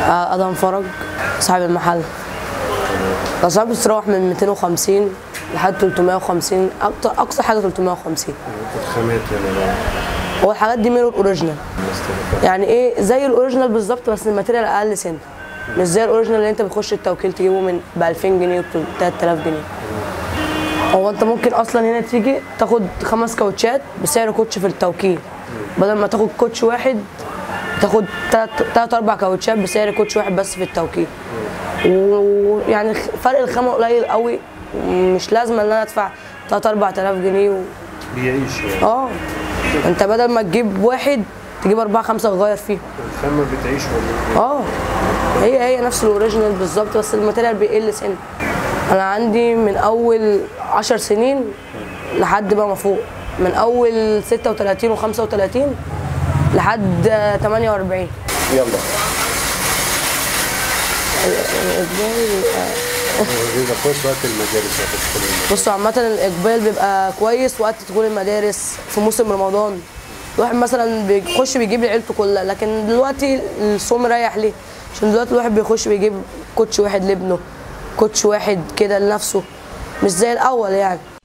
آه، ادم فرج صاحب المحل الاسعار بتتراوح من 250 لحد 350 اكتر اقصى حاجه 350 الخامات هنا بقى هو الحاجات دي ميرور اوريجينال الاستيكات. يعني ايه زي الاوريجينال بالظبط بس الماتيريال اقل سنه مش زي الاوريجينال اللي انت بتخش التوكيل تجيبه من ب 2000 جنيه و 3000 جنيه هو انت ممكن اصلا هنا تيجي تاخد خمس كاوتشات بسعر كوتش في التوكيل بدل ما تاخد كوتش واحد تاخد تلات تلات اربع كاوتشات بسعر كوتش واحد بس في التوكيل ويعني فرق الخامه قليل قوي مش لازم ان انا ادفع 3 4000 جنيه و... بيعيش يعني اه انت بدل ما تجيب واحد تجيب اربعه خمسه تغير فيهم الخامة بتعيش ولا اه هي هي نفس الاوريجينال بالظبط بس الماتيريال بيقل سن انا عندي من اول 10 سنين لحد بقى ما فوق من اول 36 و35 لحد 48 يلا الإقبال- بيبقى كويس وقت المدارس هتدخل المدارس. بصوا عامة الإقبال بيبقى كويس وقت دخول المدارس في موسم رمضان الواحد مثلا بيخش بيجيب لعيلته كلها لكن دلوقتي الصوم رايح ليه؟ عشان دلوقتي الواحد بيخش بيجيب كوتش واحد لابنه كوتش واحد كده لنفسه مش زي الأول يعني